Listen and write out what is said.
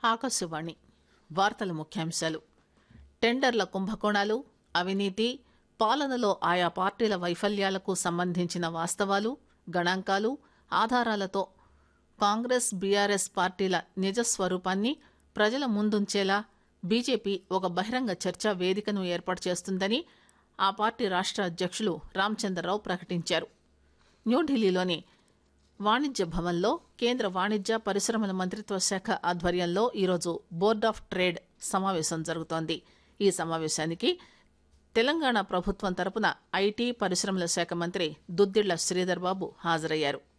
ఆకాశవాణి వార్తల ముఖ్యాంశాలు టెండర్ల కుంభకోణాలు అవినీతి పాలనలో ఆయా పార్టీల వైఫల్యాలకు సంబంధించిన వాస్తవాలు గణాంకాలు ఆధారాలతో కాంగ్రెస్ బీఆర్ఎస్ పార్టీల నిజ స్వరూపాన్ని ప్రజల ముందుంచేలా బీజేపీ ఒక బహిరంగ చర్చా వేదికను ఏర్పాటు చేస్తుందని ఆ పార్టీ రాష్ట అధ్యక్షులు రామచంద్రరావు ప్రకటించారు న్యూఢిల్లీలోని వాణిజ్య భవన్లో కేంద్ర వాణిజ్య పరిశ్రమల మంత్రిత్వ శాఖ ఆధ్వర్యంలో ఈరోజు బోర్డ్ ఆఫ్ ట్రేడ్ సమావేశం జరుగుతోంది ఈ సమావేశానికి తెలంగాణ ప్రభుత్వం తరపున ఐటీ పరిశ్రమల శాఖ మంత్రి దుద్దిళ్ల శ్రీధర్ బాబు హాజరయ్యారు